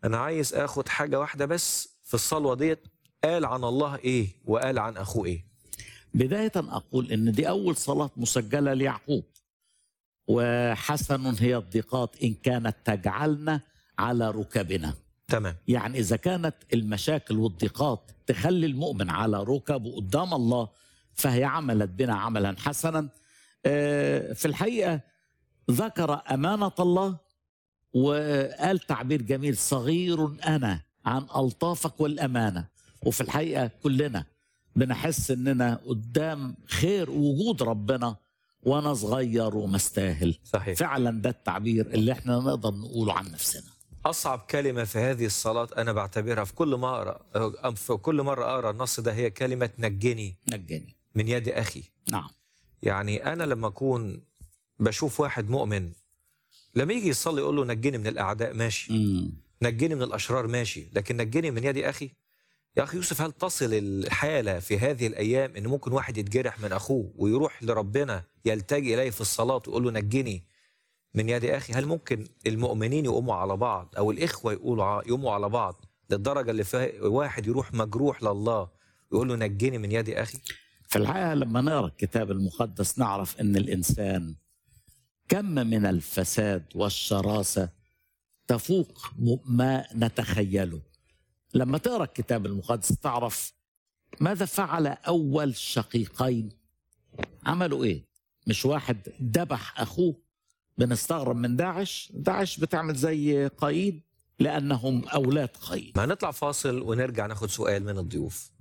انا عايز اخد حاجه واحده بس في الصلوه ديت قال عن الله ايه وقال عن اخوه ايه بداية أقول إن دي أول صلاة مسجلة ليعقوب وحسن هي الضيقات إن كانت تجعلنا على ركبنا تمام يعني إذا كانت المشاكل والضيقات تخلي المؤمن على ركبه قدام الله فهي عملت بنا عملا حسنا آه، في الحقيقة ذكر أمانة الله وقال تعبير جميل صغير أنا عن ألطافك والأمانة وفي الحقيقة كلنا بنحس إننا قدام خير وجود ربنا وأنا صغير ومستاهل صحيح فعلا ده التعبير اللي احنا نقدر نقوله عن نفسنا اصعب كلمه في هذه الصلاه انا بعتبرها في كل ما اقرا أم في كل مره اقرا النص ده هي كلمه نجني نجني من يد اخي نعم يعني انا لما اكون بشوف واحد مؤمن لما يجي يصلي يقول له نجني من الاعداء ماشي مم. نجني من الاشرار ماشي لكن نجني من يد اخي يا اخي يوسف هل تصل الحاله في هذه الايام ان ممكن واحد يتجرح من اخوه ويروح لربنا يلتجئ اليه في الصلاه ويقول له نجني من يد اخي هل ممكن المؤمنين يقوموا على بعض او الاخوه يقولوا ع- يقوموا على بعض للدرجه اللي فيها واحد يروح مجروح لله ويقول له نجني من يد اخي في الحقيقة لما نقرأ الكتاب المقدس نعرف أن الإنسان كم من الفساد والشراسة تفوق م- ما نتخيله لما تقرأ الكتاب المقدس تعرف ماذا فعل أول شقيقين عملوا إيه مش واحد ذبح أخوه بنستغرب من داعش داعش بتعمل زي قايد لأنهم أولاد قايد ما هنطلع فاصل ونرجع ناخد سؤال من الضيوف